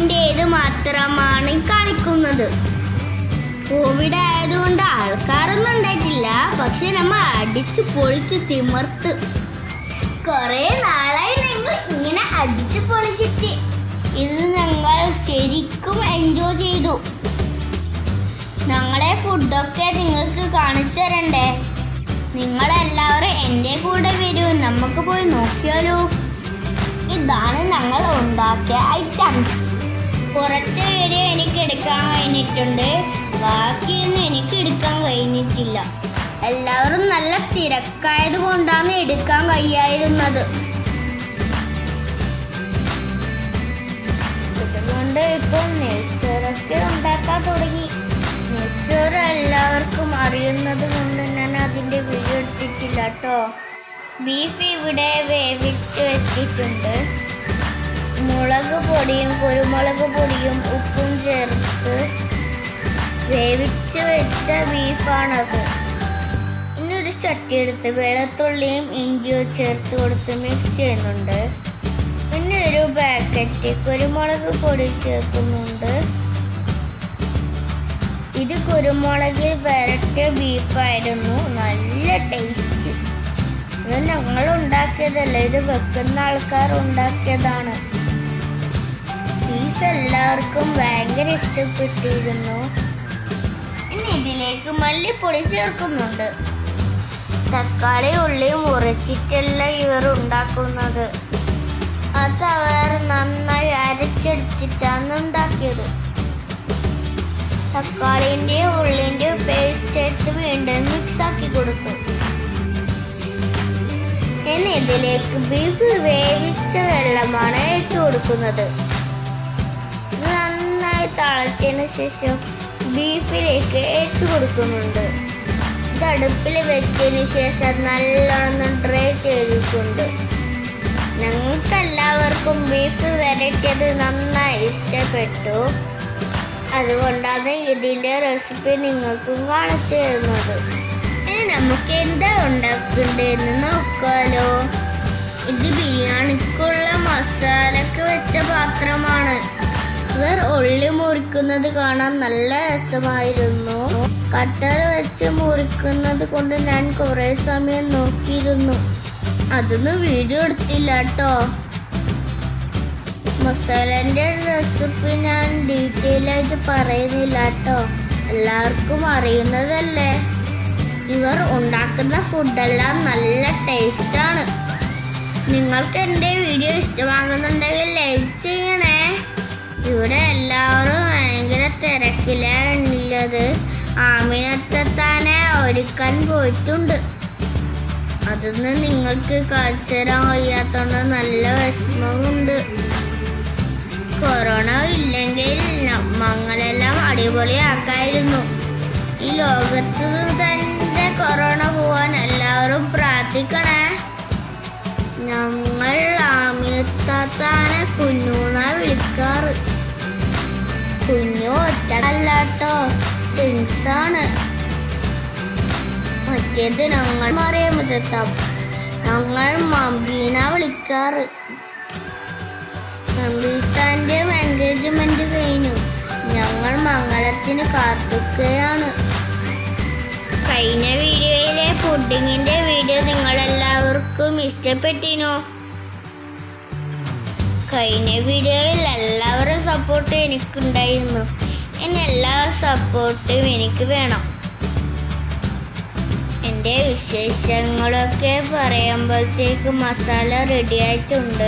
കോവിഡിൻ്റേത് മാത്രമാണ് ഈ കാണിക്കുന്നത് കോവിഡ് ആയതുകൊണ്ട് ആൾക്കാരൊന്നും ഉണ്ടായിട്ടില്ല പക്ഷെ നമ്മൾ അടിച്ച് പൊളിച്ച് തിമർത്ത് കുറെ നാളായി ഞങ്ങൾ ഇങ്ങനെ അടിച്ച് പൊളിച്ചിട്ട് ഇത് ഞങ്ങൾ ശരിക്കും എൻജോയ് ചെയ്തു ഞങ്ങളെ ഫുഡൊക്കെ നിങ്ങൾക്ക് കാണിച്ചു തരണ്ടേ നിങ്ങളെല്ലാവരും എൻ്റെ കൂടെ വരൂ നമുക്ക് പോയി നോക്കിയാലോ ഇതാണ് ഞങ്ങൾ ഉണ്ടാക്കിയ ഐറ്റംസ് കുറച്ച് വീഡിയോ എനിക്ക് എടുക്കാൻ കഴിഞ്ഞിട്ടുണ്ട് ബാക്കിയൊന്നും എനിക്ക് എടുക്കാൻ കഴിഞ്ഞിട്ടില്ല എല്ലാവരും നല്ല തിരക്കായത് കൊണ്ടാണ് എടുക്കാൻ കഴിയായിരുന്നത് അതുകൊണ്ട് ഇപ്പോൾ നെയ്ച്ചോറൊക്കെ ഉണ്ടാക്കാൻ തുടങ്ങി നെയ്ച്ചോറ് എല്ലാവർക്കും അറിയുന്നത് കൊണ്ട് ഞാൻ അതിൻ്റെ വീഡിയോ എടുത്തിട്ടില്ല കേട്ടോ ബീഫ് ഇവിടെ വേവിച്ച് വെച്ചിട്ടുണ്ട് മുളക് പൊടിയും കുരുമുളക് പൊടിയും ഉപ്പും ചേർത്ത് വേവിച്ച് വെച്ച ബീഫാണത് ഇനി ഒരു ചട്ടി എടുത്ത് വെളുത്തുള്ളിയും ഇഞ്ചിയും ചേർത്ത് കൊടുത്ത് മിക്സ് ചെയ്യുന്നുണ്ട് പിന്നെ ഒരു പാക്കറ്റ് കുരുമുളക് പൊടി ചേർക്കുന്നുണ്ട് ഇത് കുരുമുളകിൽ വരട്ടിയ ബീഫായിരുന്നു നല്ല ടേസ്റ്റ് ഇത് ഞങ്ങൾ ഉണ്ടാക്കിയതല്ല ഇത് വെക്കുന്ന ആൾക്കാർ ഉണ്ടാക്കിയതാണ് ബീഫ് എല്ലാവർക്കും ഭയങ്കര ഇഷ്ടപ്പെട്ടിരുന്നു ഇനി ഇതിലേക്ക് മല്ലിപ്പൊടി ചേർക്കുന്നുണ്ട് തക്കാളി ഉള്ളി മുറിച്ചിട്ടല്ല ഇവർ ഉണ്ടാക്കുന്നത് അത് അവർ നന്നായി അരച്ചെടുത്തിട്ടാണ് ഉണ്ടാക്കിയത് തക്കാളിൻ്റെ ഉള്ളിൻ്റെ പേസ്റ്റ് എടുത്ത് വീണ്ടും മിക്സ് ആക്കി കൊടുത്തു ഇനി ഇതിലേക്ക് ബീഫ് വേവിച്ച വെള്ളമാണ് ഒഴിച്ചു കൊടുക്കുന്നത് ഇത് നന്നായി തിളച്ചതിന് ശേഷം ബീഫിലേക്ക് ഒഴിച്ചു കൊടുക്കുന്നുണ്ട് ഇത് അടുപ്പിൽ വെച്ചതിന് ശേഷം നല്ലോണം ഡ്രൈ ചെയ്തിട്ടുണ്ട് ഞങ്ങൾക്ക് എല്ലാവർക്കും ബീഫ് വരട്ടിയത് നന്നായി ഇഷ്ടപ്പെട്ടു അതുകൊണ്ടാണ് ഇതിൻ്റെ റെസിപ്പി നിങ്ങൾക്കും കാണിച്ചു തരുന്നത് ഇനി നമുക്ക് എന്താ ഉണ്ടാക്കണ്ടേന്ന് നോക്കാലോ ഇത് ബിരിയാണിക്കുള്ള മസാലക്ക് വെച്ച പാത്രമാണ് ഇവർ ഉള്ളി മുറിക്കുന്നത് കാണാൻ നല്ല രസമായിരുന്നു കട്ടർ വെച്ച് മുറിക്കുന്നത് കൊണ്ട് ഞാൻ കുറേ സമയം നോക്കിയിരുന്നു അതൊന്നും വീഡിയോ എടുത്തില്ല കേട്ടോ മസാലൻ്റെ റെസിപ്പി ഞാൻ ഡീറ്റെയിൽ ആയിട്ട് പറയുന്നില്ല കേട്ടോ എല്ലാവർക്കും അറിയുന്നതല്ലേ ഇവർ ഉണ്ടാക്കുന്ന ഫുഡെല്ലാം നല്ല ടേസ്റ്റാണ് നിങ്ങൾക്ക് എൻ്റെ വീഡിയോ ഇഷ്ടമാകുന്നുണ്ടെങ്കിൽ ലൈക്ക് ചെയ്യണേ ഇവിടെ എല്ലാവരും ഭയങ്കര തിരക്കിലാണ് ഉള്ളത് ആമിനത്തെത്താനെ ഒരുക്കാൻ പോയിട്ടുണ്ട് അതൊന്നും നിങ്ങൾക്ക് കാണിച്ചു തരാൻ കഴിയാത്തോണ്ട് നല്ല വിഷമമുണ്ട് കൊറോണ ഇല്ലെങ്കിൽ ഞങ്ങളെല്ലാം അടിപൊളിയാക്കായിരുന്നു ഈ ലോകത്ത് തന്നെ കൊറോണ പോവാൻ എല്ലാവരും പ്രാർത്ഥിക്കണേ ഞങ്ങൾ ആമിനത്താത്താനെ കുഞ്ഞൂന്നാ വിളിക്കാറ് കുഞ്ഞു ഒറ്റക്കല്ലാട്ടോ ട്വിൻസാണ് മറ്റേത് ഞങ്ങൾ മറിയാമത്തെത്താം ഞങ്ങൾ മമ്പീന വിളിക്കാറ് മമ്പീത്താൻ്റെ എൻഗേജ്മെന്റ് കഴിഞ്ഞു ഞങ്ങൾ മംഗളത്തിന് കാത്തുകയാണ് കഴിഞ്ഞ വീഡിയോയിലെ പുഡിങ്ങിന്റെ വീഡിയോ നിങ്ങൾ എല്ലാവർക്കും ഇഷ്ടപ്പെട്ടിനോ കഴിഞ്ഞ വീഡിയോയിൽ എല്ലാവരും സപ്പോർട്ട് എനിക്കുണ്ടായിരുന്നു ഇനി എല്ലാ സപ്പോർട്ടും എനിക്ക് വേണം എൻ്റെ വിശേഷങ്ങളൊക്കെ പറയുമ്പോഴത്തേക്ക് മസാല റെഡി ആയിട്ടുണ്ട്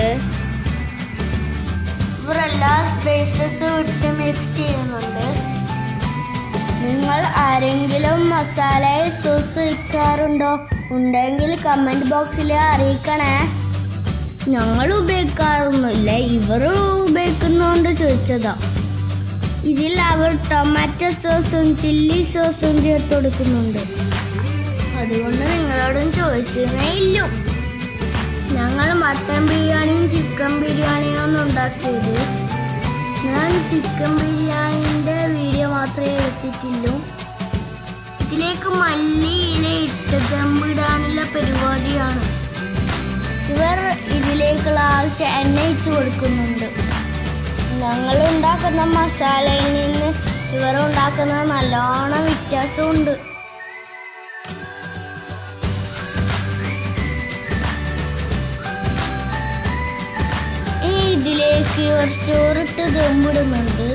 ഇവർ എല്ലാ സ്പേസസും ഇട്ട് മിക്സ് ചെയ്യുന്നുണ്ട് നിങ്ങൾ ആരെങ്കിലും മസാല സോസ് വയ്ക്കാറുണ്ടോ ഉണ്ടെങ്കിൽ കമൻറ്റ് ബോക്സിൽ അറിയിക്കണേ ഞങ്ങൾ ഉപയോഗിക്കാറൊന്നുമില്ല ഇവർ ഉപയോഗിക്കുന്നതുകൊണ്ട് ചോദിച്ചതാ ഇതിൽ അവർ ടൊമാറ്റോ സോസും ചില്ലി സോസും ചേർത്ത് കൊടുക്കുന്നുണ്ട് അതുകൊണ്ട് നിങ്ങളോടും ചോദിച്ചതേ ഇല്ലു ഞങ്ങൾ മട്ടൻ ബിരിയാണിയും ചിക്കൻ ബിരിയാണിയും ആണ് ഉണ്ടാക്കിയത് ഞാൻ ചിക്കൻ ബിരിയാണിൻ്റെ വീഡിയോ മാത്രമേ എടുത്തിട്ടുള്ളൂ ഇതിലേക്ക് മല്ലി ഇല ഇട്ട് ദമ്മിടാനുള്ള പരിപാടിയാണ് ഇവർ ഇതിലേക്കുള്ള ആവശ്യം എണ്ണ ഇട്ട് കൊടുക്കുന്നുണ്ട് ഞങ്ങൾ ഉണ്ടാക്കുന്ന മസാലയിൽ നിന്ന് ഇവർ ഉണ്ടാക്കുന്ന നല്ലോണം വ്യത്യാസമുണ്ട് ഇനി ഇതിലേക്ക് ഇവർ ചോറിട്ട് ദമ്മിടുന്നുണ്ട്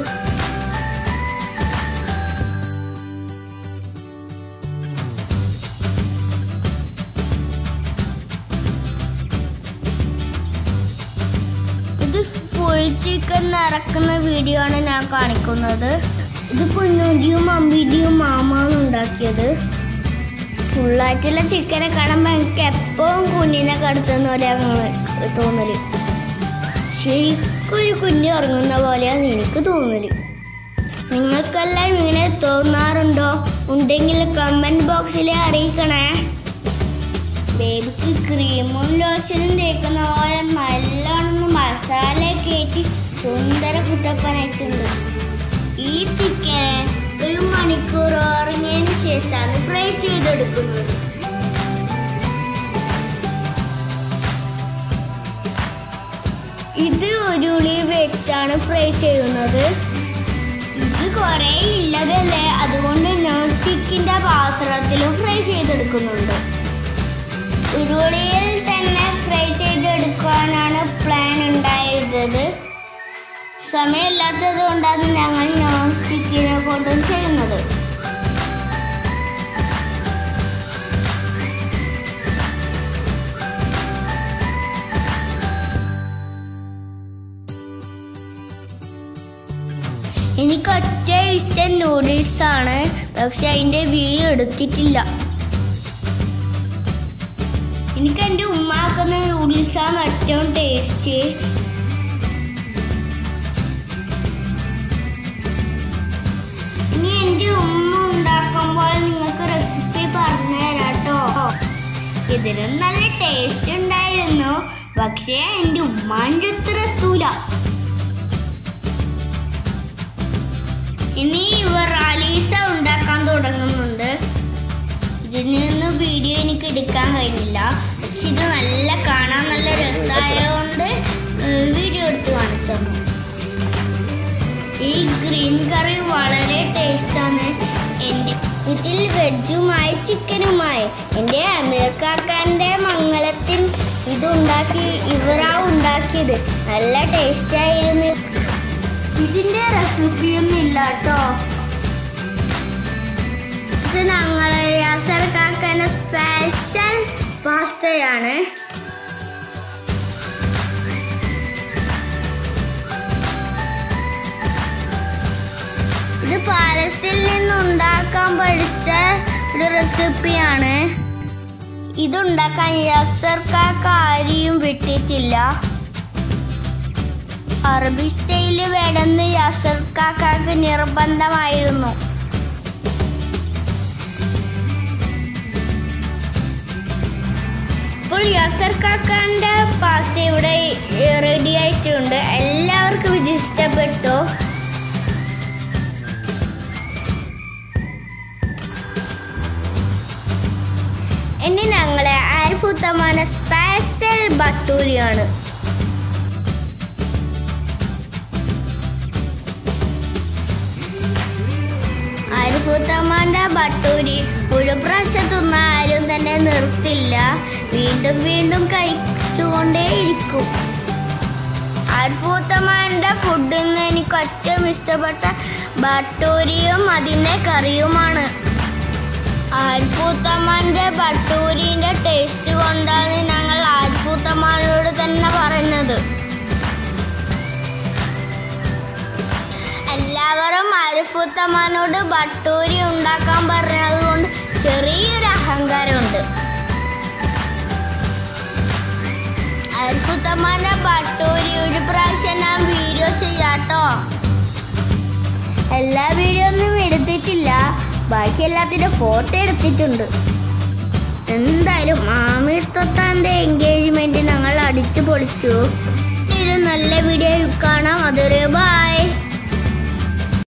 ഇത് ഫുൾ ചിക്കൻ നിറക്കുന്ന വീഡിയോ ആണ് ഞാൻ കാണിക്കുന്നത് ഇത് കുഞ്ഞുണ്ടിയും അമ്പിടിയും മാമാണ് ഉണ്ടാക്കിയത് ഫുള്ളായിട്ടുള്ള ചിക്കനെ കാണുമ്പോൾ എനിക്ക് എപ്പോഴും കുഞ്ഞിനെ കടത്തുന്ന പോലെയാണ് തോന്നല് ശരിക്കും ഒരു കുഞ്ഞ് ഉറങ്ങുന്ന പോലെയാണ് എനിക്ക് തോന്നല് നിങ്ങൾക്കെല്ലാം ഇങ്ങനെ തോന്നാറുണ്ടോ ഉണ്ടെങ്കിൽ കമന്റ് ബോക്സിൽ അറിയിക്കണേ ബേബിക്ക് ക്രീമും ലോഷനും തേക്കുന്ന പോലെ നല്ലോണം മസാല കയറ്റി സുന്ദര കുട്ടപ്പനായിട്ടുണ്ട് ഈ ചിക്കനെ ഒരു മണിക്കൂർ ഉറങ്ങിയതിന് ശേഷമാണ് ഫ്രൈ ചെയ്തെടുക്കുന്നത് ഇത് ഒരു ഉളി വെച്ചാണ് ഫ്രൈ ചെയ്യുന്നത് ഇത് കുറേ ഇല്ലതല്ലേ അതുകൊണ്ട് നോൺ സ്റ്റിക്കിന്റെ പാത്രത്തിലും ഫ്രൈ ചെയ്തെടുക്കുന്നുണ്ട് ഉരുളിയിൽ തന്നെ ഫ്രൈ ചെയ്തെടുക്കാനാണ് പ്ലാൻ ഉണ്ടായിരുന്നത് സമയമില്ലാത്തത് കൊണ്ടാണ് ഞങ്ങൾ നോൺ സ്റ്റിക്കിനെ കൊണ്ടും ചെയ്യുന്നത് എനിക്ക് ഒറ്റ ഇഷ്ടം നൂഡിൽസ് ആണ് പക്ഷെ അതിന്റെ വീഡിയോ എടുത്തിട്ടില്ല എനിക്ക് എൻ്റെ ഉമ്മ ആക്കുന്ന നൂഡിൽസാണ് ഏറ്റവും ടേസ്റ്റ് ഇനി എൻ്റെ ഉമ്മ ഉണ്ടാക്കുമ്പോൾ നിങ്ങൾക്ക് റെസിപ്പി പറഞ്ഞു തരാട്ടോ ഇതിന് നല്ല ടേസ്റ്റ് ഉണ്ടായിരുന്നു പക്ഷേ എൻ്റെ ഉമ്മാൻ്റെ അത്ര എത്തൂല ഇനി ഇവർ അലീസ ഉണ്ടാക്കാൻ തുടങ്ങുന്നുണ്ട് ഇതിൽ നിന്ന് വീഡിയോ എനിക്ക് എടുക്കാൻ കഴിഞ്ഞില്ല പക്ഷെ ഇത് നല്ല കാണാൻ നല്ല രസമായതുകൊണ്ട് വീഡിയോ എടുത്ത് കാണിച്ചു തന്നു ഈ ഗ്രീൻ കറി വളരെ ടേസ്റ്റാണ് എൻ്റെ ഇതിൽ വെജുമായി ചിക്കനുമായി എൻ്റെ അമീർക്കാക്കാൻ്റെ മംഗളത്തിൽ ഇതുണ്ടാക്കി ഇവരാ ഉണ്ടാക്കിയത് നല്ല ടേസ്റ്റായിരുന്നു ഇതിൻ്റെ റെസിപ്പിയൊന്നും ഇല്ല കേട്ടോ ഇത് ഞങ്ങൾ യാസർ കാക്കൻ്റെ സ്പെഷ്യൽ പാസ്തയാണ് ഇത് പാലസിൽ നിന്ന് ഉണ്ടാക്കാൻ പഠിച്ച ഒരു റെസിപ്പിയാണ് ഇതുണ്ടാക്കാൻ യാസർ കാക്ക ആരെയും വിട്ടിട്ടില്ല അറബി സ്റ്റൈല് വേണമെന്ന് യാസർ കാക്കാക്ക് നിർബന്ധമായിരുന്നു ഇപ്പോൾ യാസർ കാക്കാന്റെ പാസ്ത ഇവിടെ റെഡി ആയിട്ടുണ്ട് എല്ലാവർക്കും ഇത് ഇഷ്ടപ്പെട്ടു ഇനി ഞങ്ങളെ ആരിഫുത്തമാന സ്പെഷ്യൽ ബട്ടൂരിയാണ് ആരിഫുത്തമാന്റെ ബട്ടൂരി ഒരു പ്രാവശ്യം തിന്ന ആരും തന്നെ നിർത്തില്ല വീണ്ടും വീണ്ടും കഴിച്ചുകൊണ്ടേയിരിക്കും ആരിഫുത്തമാന്റെ ഫുഡിൽ നിന്ന് എനിക്ക് ഏറ്റവും ഇഷ്ടപ്പെട്ട ബട്ടൂരിയും അതിൻ്റെ കറിയുമാണ് ആരിഫുത്തമാന്റെ ബട്ടൂരിന്റെ ടേസ്റ്റ് കൊണ്ടാണ് ഞങ്ങൾ ആരിഫുത്തമാനോട് തന്നെ പറഞ്ഞത് എല്ലാവരും ആരിഫുത്തമാനോട് ബട്ടൂരി ഉണ്ടാക്കാൻ പറഞ്ഞത് കൊണ്ട് ചെറിയൊരു അഹങ്കാരമുണ്ട് ആരിഫുത്തമാന്റെ ബട്ടൂരി ഒരു പ്രാവശ്യം ഞാൻ വീഡിയോ ചെയ്യാട്ടോ എല്ലാ വീഡിയോ ഒന്നും എടുത്തിട്ടില്ല ബാക്കി എല്ലാത്തിന്റെ ഫോട്ടോ എടുത്തിട്ടുണ്ട് എന്തായാലും ആമിർ തൊത്താന്റെ എൻഗേജ്മെന്റ് ഞങ്ങൾ അടിച്ചു പൊളിച്ചു ഒരു നല്ല വീഡിയോ കാണാം അതൊരു ബൈ